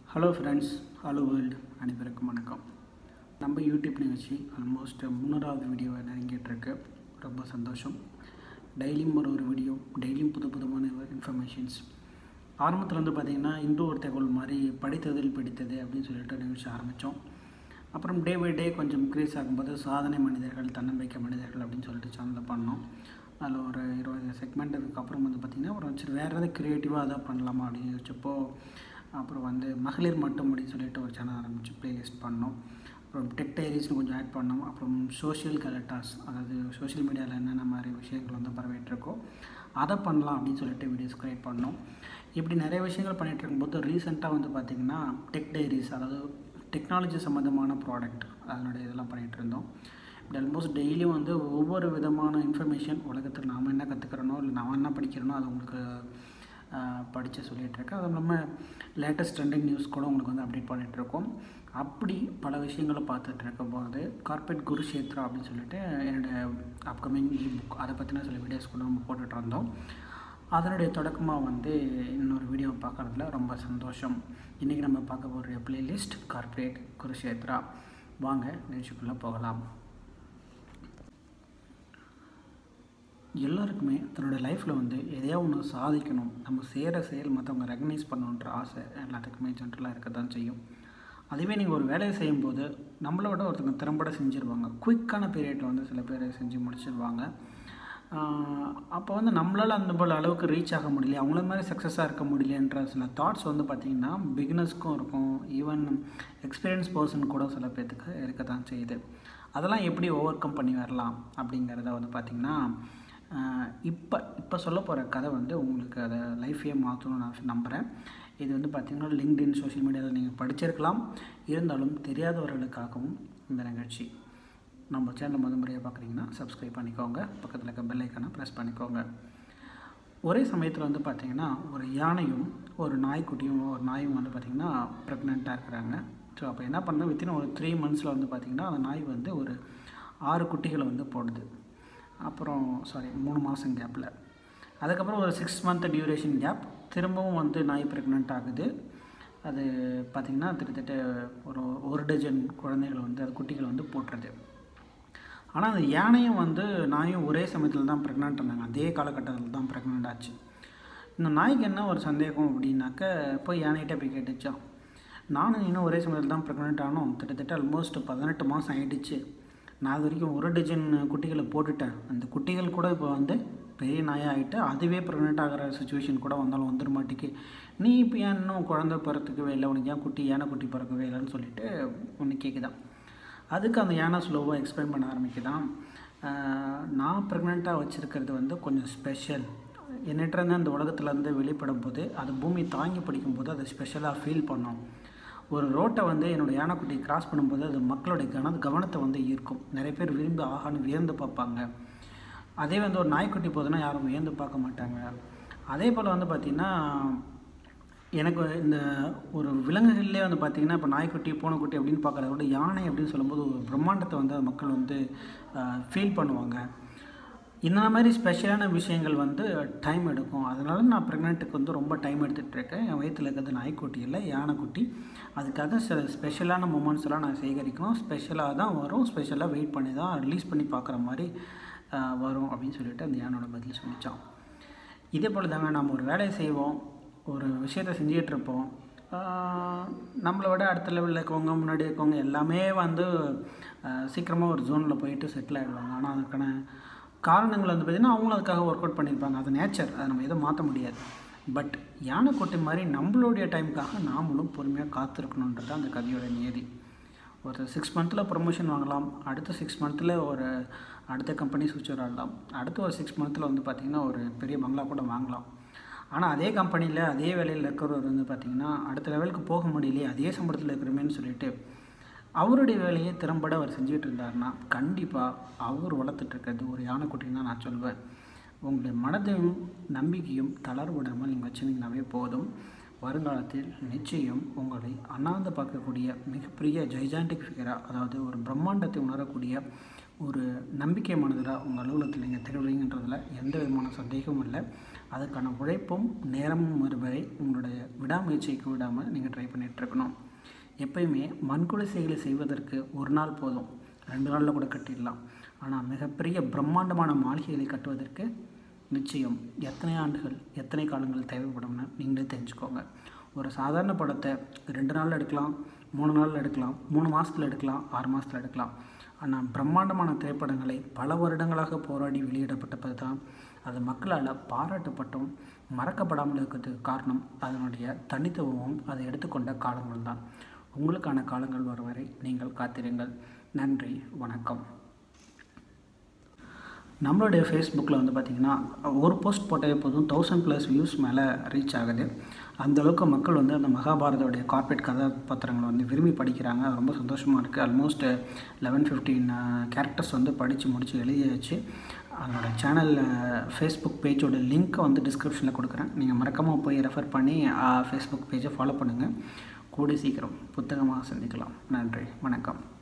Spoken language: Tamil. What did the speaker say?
ஹலோ ஃப்ரெண்ட்ஸ் ஹலோ வேர்ல்டு அனைவருக்கும் வணக்கம் நம்ம யூடியூப் நிகழ்ச்சி ஆல்மோஸ்ட் முன்னூறாவது வீடியோவை நெருங்கிட்டுருக்கு ரொம்ப சந்தோஷம் டெய்லியும் ஒரு ஒரு வீடியோ டெய்லியும் புது புதுமான இன்ஃபர்மேஷன்ஸ் ஆரம்பத்தில் வந்து பார்த்திங்கன்னா இன்று ஒரு தகவல் மாதிரி படித்ததில் பிடித்தது அப்படின்னு சொல்லிட்டு நிகழ்ச்சி ஆரம்பித்தோம் அப்புறம் டே பை டே கொஞ்சம் இன்க்ரீஸ் ஆகும்போது சாதனை மனிதர்கள் தன்னம்பிக்கை மனிதர்கள் அப்படின்னு சொல்லிட்டு சேனலில் பண்ணோம் அதில் ஒரு இருபது செக்மெண்ட் அதுக்கப்புறம் வந்து பார்த்திங்கன்னா ஒரு சரி வேறு எதாவது க்ரியேட்டிவாக எதாவது பண்ணலாமா அப்படின்னு யோசிச்சப்போ அப்புறம் வந்து மகளிர் மட்டும் அப்படின்னு சொல்லிட்டு ஒரு சேனல் ஆரம்பித்து ப்ளேலிஸ்ட் பண்ணோம் அப்புறம் டெக் டைரிஸ்னு கொஞ்சம் ஆட் பண்ணோம் அப்புறம் சோஷியல் கலெக்டாஸ் அதாவது சோஷியல் மீடியாவில் என்னென்ன மாதிரி விஷயங்கள் வந்து பரவிட்டுருக்கோ அதை பண்ணலாம் அப்படின்னு சொல்லிட்டு வீடியோஸ் க்ரியேட் பண்ணோம் இப்படி நிறைய விஷயங்கள் பண்ணிகிட்டு இருக்கும்போது ரீசெண்டாக வந்து பார்த்திங்கன்னா டெக் டைரிஸ் அதாவது டெக்னாலஜி சம்மந்தமான ப்ராடக்ட் அதனுடைய இதெல்லாம் பண்ணிகிட்டு இருந்தோம் இப்படி ஆல்மோஸ்ட் டெய்லியும் வந்து ஒவ்வொரு விதமான இன்ஃபர்மேஷன் உலகத்தில் நாம் என்ன கற்றுக்கிறனோ இல்லை நான் என்ன படிக்கிறனோ அது உங்களுக்கு படித்து சொல்லிகிட்ருக்கேன் அதுவும் இல்லாமல் லேட்டஸ்ட் ட்ரெண்டிங் நியூஸ் கூட உங்களுக்கு வந்து அப்டேட் பண்ணிகிட்ருக்கோம் அப்படி பல விஷயங்களை பார்த்துட்டு இருக்கும்போது கார்பரேட் குருஷேத்ரா அப்படின்னு சொல்லிட்டு என்னுடைய அப்கமிங் இ புக் அதை பற்றின சில வீடியோஸ் கூட நம்ம போட்டுட்டு இருந்தோம் அதனுடைய தொடக்கமாக வந்து இன்னொரு வீடியோ பார்க்குறதுல ரொம்ப சந்தோஷம் இன்றைக்கி நம்ம பார்க்க போகிற பிளேலிஸ்ட் கார்பரேட் குருஷேத்ரா வாங்க நிகழ்ச்சிக்குள்ளே போகலாம் எல்லாருக்குமே தன்னோட லைஃப்பில் வந்து எதையோ ஒன்று சாதிக்கணும் நம்ம செய்கிற செயல் மற்றவங்க ரெகனைஸ் பண்ணணுன்ற ஆசை எல்லாத்துக்குமே ஜென்ரலாக இருக்க தான் செய்யும் அதுவே நீங்கள் ஒரு வேலையை செய்யும்போது நம்மளை விட ஒருத்தவங்க திறம்பட செஞ்சுருவாங்க குயிக்கான பீரியடில் வந்து சில பேர் செஞ்சு முடிச்சிருவாங்க அப்போ வந்து நம்மளால் அந்த போல் அளவுக்கு ரீச் ஆக முடியல அவங்கள மாதிரி சக்ஸஸாக இருக்க முடியலன்ற சில தாட்ஸ் வந்து பார்த்திங்கன்னா பிகினர்ஸ்க்கும் இருக்கும் ஈவன் எக்ஸ்பீரியன்ஸ் பர்சன் கூட சில பேர்த்துக்கு இருக்க தான் செய்யுது அதெல்லாம் எப்படி ஓவர் கம் பண்ணி வரலாம் அப்படிங்கிறத வந்து பார்த்திங்கன்னா இப்போ இப்போ சொல்ல போகிற கதை வந்து உங்களுக்கு அதை லைஃபையே மாற்றணும்னு நான் நம்புகிறேன் இது வந்து பார்த்திங்கன்னா லிங்க்டின் சோஷியல் மீடியாவில் நீங்கள் படிச்சிருக்கலாம் இருந்தாலும் தெரியாதவர்களுக்காகவும் இந்த நிகழ்ச்சி நம்ம சேனல் முத முறையாக பார்க்குறீங்கன்னா சப்ஸ்கிரைப் பண்ணிக்கோங்க பக்கத்தில் இருக்க பெல் ஐக்கானை ப்ரெஸ் பண்ணிக்கோங்க ஒரே சமயத்தில் வந்து பார்த்திங்கன்னா ஒரு யானையும் ஒரு நாய்க்குட்டியும் ஒரு நாயும் வந்து பார்த்திங்கன்னா ப்ரெக்னெண்ட்டாக இருக்கிறாங்க ஸோ அப்போ என்ன பண்ணணும் வித்தின் ஒரு த்ரீ மந்த்ஸில் வந்து பார்த்திங்கன்னா அந்த நாய் வந்து ஒரு ஆறு குட்டிகளை வந்து போடுது அப்புறம் சாரி மூணு மாதம் கேப்பில் அதுக்கப்புறம் ஒரு சிக்ஸ் மந்த் டியூரேஷன் கேப் திரும்பவும் வந்து நாய் ப்ரெக்னென்ட் ஆகுது அது பார்த்திங்கன்னா கிட்டத்தட்ட ஒரு ஒரு டஜன் குழந்தைகள் வந்து அது குட்டிகளை வந்து போட்டுருது ஆனால் அந்த யானையும் வந்து நாயும் ஒரே சமயத்தில் தான் ப்ரெக்னென்ட் இருந்தாங்க அதே காலகட்டத்தில் தான் ப்ரெக்னென்ட் ஆச்சு இந்த நாய்க்கு என்ன ஒரு சந்தேகம் அப்படின்னாக்க போய் யானைகிட்ட போய் கேட்டுச்சான் நானும் இன்னும் ஒரே சமயத்தில் தான் ப்ரெக்னென்ட் ஆனோம் கிட்டத்தட்ட ஆல்மோஸ்ட் பதினெட்டு மாதம் ஆகிடுச்சு நான் இது வரைக்கும் ஒரு டஜன் குட்டிகளை போட்டுட்டேன் அந்த குட்டிகள் கூட இப்போ வந்து பெரிய நாயாக ஆகிட்டு அதுவே ப்ரெக்னென்ட் ஆகிற சுச்சுவேஷன் கூட வந்தாலும் வந்துட மாட்டேக்கு நீ இப்போ ஏன் இன்னும் குழந்தை பிறத்துக்கவே இல்லை உனக்கு ஏன் குட்டி யானை குட்டி பிறக்கவே இல்லைன்னு சொல்லிட்டு ஒன்று கேட்குதான் அதுக்கு அந்த யானை ஸ்லோவாக எக்ஸ்பிளைன் பண்ண ஆரம்பிக்குதான் நான் ப்ரெக்னெண்ட்டாக வச்சுருக்கிறது வந்து கொஞ்சம் ஸ்பெஷல் என்னிட்டிருந்து அந்த உலகத்துலேருந்து வெளிப்படும் போது அது பூமி தாங்கி பிடிக்கும்போது அதை ஸ்பெஷலாக ஃபீல் பண்ணோம் ஒரு ரோட்டை வந்து என்னோடய யானைக்குட்டி கிராஸ் பண்ணும்போது அது மக்களுடைய கன கவனத்தை வந்து ஈர்க்கும் நிறைய பேர் விரும்பி ஆகான்னு வியந்து பார்ப்பாங்க அதே வந்து ஒரு நாய்க்குட்டி போதுன்னா யாரும் வியந்து பார்க்க மாட்டாங்க அதே போல் வந்து பார்த்திங்கன்னா எனக்கு இந்த ஒரு விலங்குகள்லேயே வந்து பார்த்திங்கன்னா இப்போ நாய்க்குட்டி பூனைக்குட்டி அப்படின்னு பார்க்குறத விட யானை அப்படின்னு சொல்லும்போது ஒரு பிரம்மாண்டத்தை வந்து மக்கள் வந்து ஃபீல் பண்ணுவாங்க இந்த மாதிரி ஸ்பெஷலான விஷயங்கள் வந்து டைம் எடுக்கும் அதனால நான் ப்ரெக்னென்ட்டுக்கு வந்து ரொம்ப டைம் எடுத்துகிட்ருக்கேன் என் வயிற்றில் இருக்கிறது நாய்க்குட்டி இல்லை யானைக்குட்டி அதுக்காக சில ஸ்பெஷலான மூமெண்ட்ஸ் எல்லாம் நான் சேகரிக்கணும் ஸ்பெஷலாக தான் வரும் ஸ்பெஷலாக வெயிட் பண்ணி தான் ரிலீஸ் பண்ணி பார்க்குற மாதிரி வரும் அப்படின்னு சொல்லிட்டு அந்த யானோட பதில் சொல்லித்தான் இதே போல் தாங்க நம்ம ஒரு வேலையை செய்வோம் ஒரு விஷயத்தை செஞ்சிகிட்ருப்போம் நம்மளை விட அடுத்த லெவலில் இருக்கவங்க முன்னாடி இருக்கவங்க எல்லாமே வந்து சீக்கிரமாக ஒரு ஜோனில் போயிட்டு செட்டில் ஆகிடுவாங்க ஆனால் அதுக்கான காரணங்கள் வந்து பார்த்திங்கன்னா அவங்களும் அதுக்காக ஒர்க் அவுட் பண்ணியிருப்பாங்க அது நேச்சர் அதை நம்ம எதுவும் மாற்ற முடியாது பட் யானைக்கொட்டை மாதிரி நம்மளுடைய டைமுக்காக நாமளும் பொறுமையாக காத்திருக்கணுன்றது அந்த கதையோட நியதி ஒரு சிக்ஸ் மந்த்தில் ப்ரொமோஷன் வாங்கலாம் அடுத்த சிக்ஸ் மந்த்தில் ஒரு அடுத்த கம்பெனி சுவிச்சர் ஆகலாம் அடுத்த ஒரு சிக்ஸ் மந்த்தில் வந்து பார்த்திங்கன்னா ஒரு பெரிய பங்களா கூட வாங்கலாம் ஆனால் அதே கம்பெனியில் அதே வேலையில் இருக்கிறவர் வந்து பார்த்திங்கன்னா அடுத்த லெவலுக்கு போக முடியலையே அதே சம்பளத்தில் இருக்கிறமேன்னு சொல்லிட்டு அவருடைய வேலையை திறம்பட அவர் செஞ்சுக்கிட்டு இருந்தாருன்னா கண்டிப்பாக அவர் வளர்த்துட்ருக்கிறது ஒரு யானைக்குட்டின்னு தான் நான் சொல்வேன் உங்களுடைய மனதையும் நம்பிக்கையும் தளர்வு விடாமல் நீங்கள் வச்சுருந்தீங்கன்னாவே போதும் வருங்காலத்தில் நிச்சயம் உங்களை அண்ணாந்து பார்க்கக்கூடிய மிகப்பெரிய ஜைஜாண்டிக் ஃபிகராக அதாவது ஒரு பிரம்மாண்டத்தை உணரக்கூடிய ஒரு நம்பிக்கை மனதில் உங்கள் அலுவலகத்தில் நீங்கள் திகழ்வீங்கன்றதில் எந்த விதமான சந்தேகமும் இல்லை அதுக்கான உழைப்பும் நேரமும் ஒருவரை உங்களுடைய விடாமுயற்சிக்கு விடாமல் நீங்கள் ட்ரை பண்ணிகிட்ருக்கணும் எப்பயுமே மண்குடிசைகளை செய்வதற்கு ஒரு நாள் போதும் ரெண்டு நாளில் கூட கட்டிடலாம் ஆனால் மிகப்பெரிய பிரம்மாண்டமான மாளிகைகளை கட்டுவதற்கு நிச்சயம் எத்தனை ஆண்டுகள் எத்தனை காலங்கள் தேவைப்படும்னு நீங்களே தெரிஞ்சுக்கோங்க ஒரு சாதாரண படத்தை ரெண்டு நாளில் எடுக்கலாம் மூணு நாளில் எடுக்கலாம் மூணு மாதத்தில் எடுக்கலாம் ஆறு மாதத்தில் எடுக்கலாம் ஆனால் பிரம்மாண்டமான திரைப்படங்களை பல வருடங்களாக போராடி வெளியிடப்பட்டது தான் அது மக்களால் பாராட்டப்பட்டும் மறக்கப்படாமல் இருக்கிறதுக்கு காரணம் அதனுடைய தனித்துவமும் அதை எடுத்துக்கொண்ட காலங்கள் தான் உங்களுக்கான காலங்கள் வரும் வரை நீங்கள் காத்திருங்கள் நன்றி வணக்கம் நம்மளுடைய ஃபேஸ்புக்கில் வந்து பார்த்திங்கன்னா ஒரு போஸ்ட் போட்டாலே போதும் தௌசண்ட் ப்ளஸ் வியூஸ் மேலே ரீச் ஆகுது அந்தளவுக்கு மக்கள் வந்து அந்த மகாபாரதோடைய கார்பரேட் கதாபாத்திரங்களை வந்து விரும்பி படிக்கிறாங்க அது ரொம்ப சந்தோஷமாக இருக்குது ஆல்மோஸ்ட் லெவன் ஃபிஃப்டீன் கேரக்டர்ஸ் வந்து படித்து முடித்து எழுதியாச்சு அதனோட சேனலில் ஃபேஸ்புக் பேஜோட லிங்க்கை வந்து டிஸ்கிரிப்ஷனில் கொடுக்குறேன் நீங்கள் மறக்காமல் போய் ரெஃபர் பண்ணி ஃபேஸ்புக் பேஜை ஃபாலோ பண்ணுங்கள் கூடி சீக்கிரம் புத்தகமாக சந்திக்கலாம் நன்றி வணக்கம்